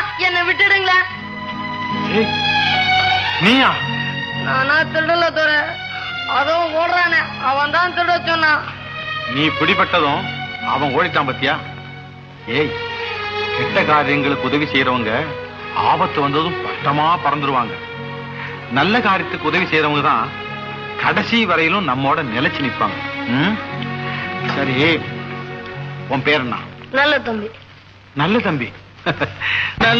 என்ன விட்டுடுங்களேன் ஏய், நீயா நானா திருடல துற அதுவும் ஓடுறானே அவன் தான் திருட சொன்னான் நீ பிடிபட்டதும் அவன் ஓடிட்டான் பத்தியா ஏய் கெட்ட காரியங்களுக்கு உதவி செய்யறவங்க ஆபத்து வந்ததும் பட்டமா பறந்துருவாங்க நல்ல காரியத்துக்கு உதவி செய்யறவங்க தான் கடைசி வரையிலும் நம்மோட நிலைச்சு நிப்பாங்க ம்? சரி உன் பேர் என்ன நல்ல தம்பி நல்ல தம்பி